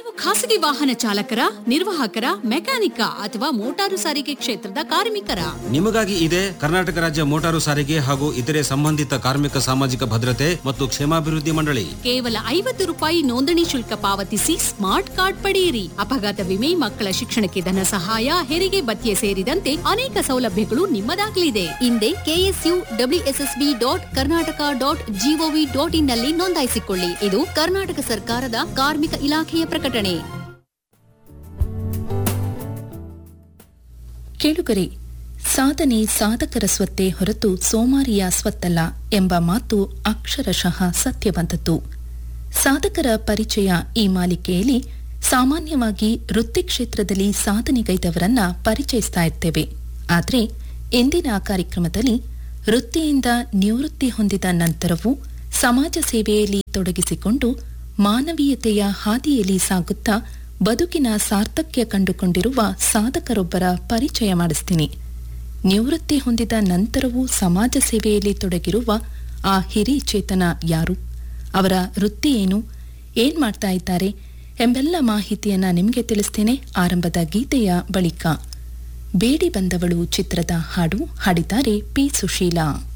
ನೀವು ಖಾಸಗಿ ವಾಹನ ಚಾಲಕರ ನಿರ್ವಾಹಕರ ಮೆಕ್ಯಾನಿಕ ಅಥವಾ ಮೋಟಾರು ಸಾರಿಗೆ ಕ್ಷೇತ್ರದ ಕಾರ್ಮಿಕರ ನಿಮಗಾಗಿ ಇದೆ ಕರ್ನಾಟಕ ರಾಜ್ಯ ಮೋಟಾರು ಸಾರಿಗೆ ಹಾಗೂ ಇತರೆ ಸಂಬಂಧಿತ ಕಾರ್ಮಿಕ ಸಾಮಾಜಿಕ ಭದ್ರತೆ ಮತ್ತು ಕ್ಷೇಮಾಭಿವೃದ್ಧಿ ಮಂಡಳಿ ಕೇವಲ ಐವತ್ತು ರೂಪಾಯಿ ನೋಂದಣಿ ಶುಲ್ಕ ಪಾವತಿಸಿ ಸ್ಮಾರ್ಟ್ ಕಾರ್ಡ್ ಪಡೆಯಿರಿ ಅಪಘಾತ ವಿಮೆ ಮಕ್ಕಳ ಶಿಕ್ಷಣಕ್ಕೆ ಧನ ಸಹಾಯ ಹೆರಿಗೆ ಭತ್ಯೆ ಸೇರಿದಂತೆ ಅನೇಕ ಸೌಲಭ್ಯಗಳು ನಿಮ್ಮದಾಗಲಿದೆ ಹಿಂದೆ KSU WSSB dot Karnataka dot GOV dot in ನಲ್ಲಿ ನೋಂದಾಯಿಸಿಕೊಳ್ಳಿ ಇದು ಕರ್ನಾಟಕ ಸರ್ಕಾರದ ಕಾರ್ಮಿಕ ಇಲಾಖೆಯ ಪ್ರಕಟಣೆ ಕೇಳುಗರೆ ಸಾಧನೆ ಸಾಧಕರ ಸ್ವತ್ತೇ ಹೊರತು ಸೋಮಾರಿಯ ಸ್ವತ್ತಲ್ಲ ಎಂಬ ಮಾತು ಅಕ್ಷರಶಃ ಸತ್ಯವಂತದ್ದು ಸಾಧಕರ ಪರಿಚಯ ಈ ಮಾಲಿಕೆಯಲ್ಲಿ ಸಾಮಾನ್ಯವಾಗಿ ವೃತ್ತಿ ಕ್ಷೇತ್ರದಲ್ಲಿ ಸಾಧನೆಗೈದವರನ್ನ ಪರಿಚಯಿಸ್ತಾ ಇರ್ತೇವೆ ಆದರೆ ಇಂದಿನ ಕಾರ್ಯಕ್ರಮದಲ್ಲಿ ವೃತ್ತಿಯಿಂದ ನಿವೃತ್ತಿ ಹೊಂದಿದ ನಂತರವೂ ಸಮಾಜ ಸೇವೆಯಲ್ಲಿ ತೊಡಗಿಸಿಕೊಂಡು ಮಾನವೀಯತೆಯ ಹಾದಿಯಲ್ಲಿ ಸಾಗುತ್ತಾ ಬದುಕಿನ ಸಾರ್ಥಕ್ಯ ಕಂಡುಕೊಂಡಿರುವ ಸಾಧಕರೊಬ್ಬರ ಪರಿಚಯ ಮಾಡಿಸ್ತೀನಿ ನಿವೃತ್ತಿ ಹೊಂದಿದ ನಂತರವೂ ಸಮಾಜ ಸೇವೆಯಲ್ಲಿ ತೊಡಗಿರುವ ಆ ಹಿರಿ ಚೇತನ ಯಾರು ಅವರ ವೃತ್ತಿ ಏನು ಏನ್ ಮಾಡ್ತಾ ಇದ್ದಾರೆ ಎಂಬೆಲ್ಲ ಮಾಹಿತಿಯನ್ನ ನಿಮಗೆ ತಿಳಿಸ್ತೇನೆ ಆರಂಭದ ಗೀತೆಯ ಬಳಿಕ ಬೇಡಿ ಬಂದವಳು ಚಿತ್ರದ ಹಾಡು ಹಾಡಿದ್ದಾರೆ ಪಿ ಸುಶೀಲಾ